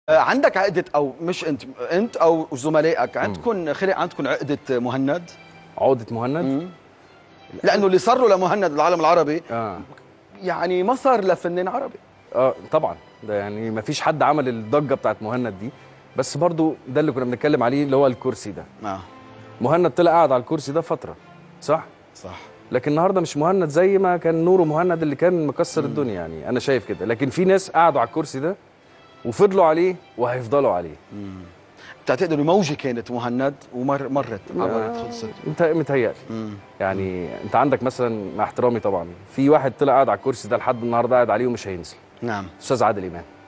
آه، عندك عقده او مش انت انت او زملائك عندكم خلق عندكم عقده مهند عقده مهند لانه اللي صار له لمهند العالم العربي اه يعني ما صار لفنان عربي اه طبعا ده يعني ما فيش حد عمل الضجه بتاعت مهند دي بس برضو ده اللي كنا بنتكلم عليه اللي هو الكرسي ده اه مهند طلع قاعد على الكرسي ده فتره صح صح لكن النهارده مش مهند زي ما كان نور مهند اللي كان مكسر الدنيا يعني انا شايف كده لكن في ناس قعدوا على الكرسي ده وفضلوا عليه وهيفضلوا عليه بتعتقدوا موجه كانت مهند ومر مرت عبرت خلصت انت متهيألي يعني انت عندك مثلا مع احترامي طبعا في واحد طلع قاعد على الكرسي ده لحد النهارده قاعد عليه ومش هينزل نعم استاذ عادل امام